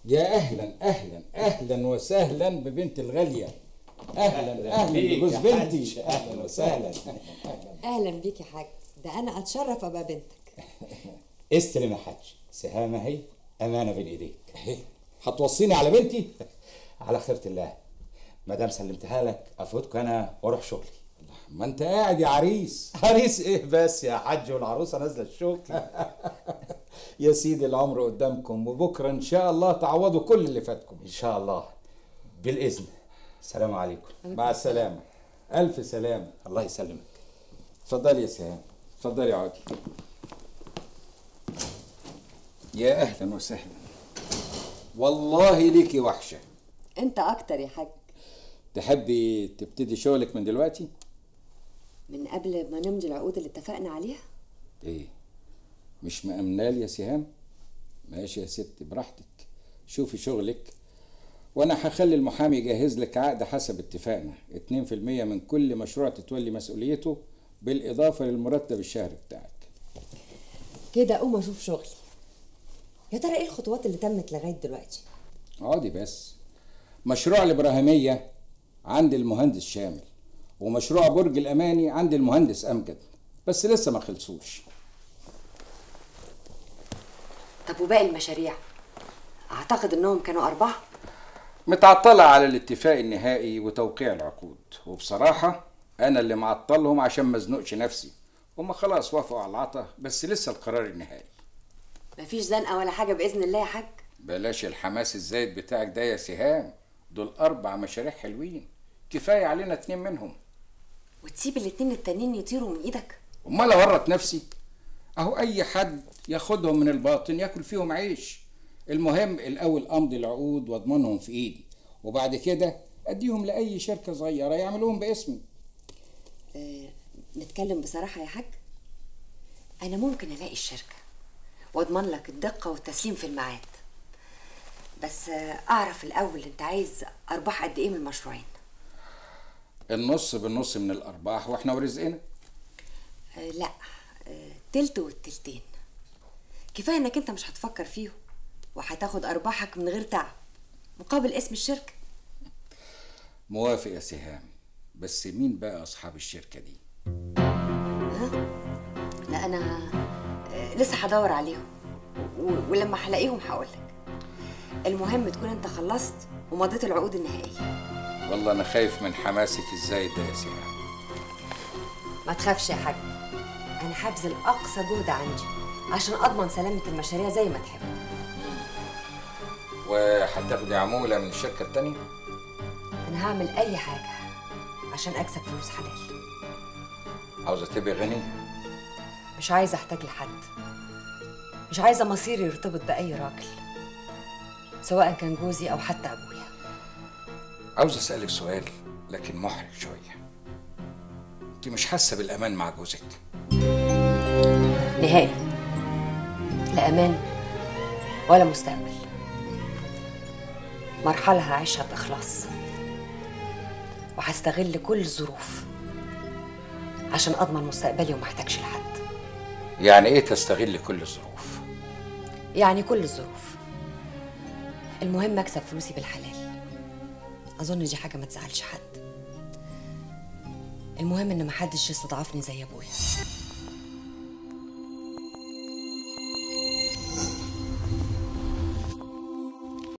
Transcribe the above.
يا اهلا اهلا اهلا وسهلا ببنت الغاليه اهلا اهلا بيك بجوز يا بنتي حاج. أهلاً وسهلاً. اهلا بيك يا حاج ده انا اتشرف ابقى بنتك استلم يا حاج سهام اهي امانه بين ايديك اهي هتوصيني على بنتي على خيرة الله ما دام سلمتها لك افوتك انا واروح شغلي ما انت قاعد يا عريس عريس ايه بس يا حاج والعروسه نازله الشغل يا سيدي العمر قدامكم وبكره ان شاء الله تعوضوا كل اللي فاتكم ان شاء الله بالاذن السلام عليكم مع السلامه الف سلامه الله يسلمك اتفضلي يا سهام اتفضلي اقعدي يا اهلا وسهلا والله ليكي وحشه انت اكتر يا حاج تحبي تبتدي شغلك من دلوقتي من قبل ما نمضي العقود اللي اتفقنا عليها ايه مش مأمنال يا سهام ماشي يا ست براحتك شوفي شغلك وانا هخلي المحامي يجهز لك عقد حسب اتفاقنا 2% من كل مشروع تتولي مسؤوليته بالاضافه للمرتب الشهري بتاعك كده اقوم اشوف شغلي يا ترى ايه الخطوات اللي تمت لغايه دلوقتي اقعدي بس مشروع الابراهيميه عند المهندس شامل ومشروع برج الاماني عند المهندس امجد بس لسه ما خلصوش طب وباقي المشاريع اعتقد انهم كانوا اربعه متعطلة على الاتفاق النهائي وتوقيع العقود وبصراحة أنا اللي معطلهم عشان ما ازنقش نفسي هما خلاص وافقوا على العطا بس لسه القرار النهائي مفيش زنقه ولا حاجه باذن الله يا حاج بلاش الحماس الزايد بتاعك ده يا سهام دول أربع مشاريع حلوين كفاية علينا اتنين منهم وتسيب الاتنين التانيين يطيروا من ايدك أمال أورط نفسي أهو أي حد ياخدهم من الباطن ياكل فيهم عيش المهم الأول أمضي العقود وأضمنهم في إيدي وبعد كده أديهم لأي شركة صغيرة يعملوهم باسمي أه نتكلم بصراحه يا حاج انا ممكن الاقي الشركه واضمن لك الدقه والتسليم في الميعاد بس آه، اعرف الاول انت عايز ارباح قد ايه من المشروعين النص بالنص من الارباح واحنا ورزقنا أه لا أه تلت والتلتين كفايه انك انت مش هتفكر فيهم وهتاخد ارباحك من غير تعب مقابل اسم الشركه موافق يا سهام بس مين بقى اصحاب الشركه دي لا انا أه لسه هدور عليهم و- ولما هلاقيهم هقولك المهم تكون انت خلصت ومضيت العقود النهائيه والله انا خايف من حماسك الزايد ده يا سهام ما تخافش يا حاج انا هبذل اقصى جهد عندي عشان اضمن سلامه المشاريع زي ما تحب وهتاخدي عموله من الشركه التانية انا هعمل اي حاجه عشان اكسب فلوس حلال عاوزه تبقي غنيه مش عايزه احتاج لحد مش عايزه مصيري يرتبط باي راجل سواء كان جوزي او حتى ابويا عاوز اسالك سؤال لكن محرج شويه انت مش حاسه بالامان مع جوزك نهائي لا امان ولا مستقبل مرحله هعيشها باخلاص وهستغل كل الظروف عشان اضمن مستقبلي وما احتاجش لحد يعني ايه تستغل كل الظروف يعني كل الظروف المهم اكسب فلوسي بالحلال اظن دي حاجه ما تزعلش حد المهم ان محدش يستضعفني زي ابويا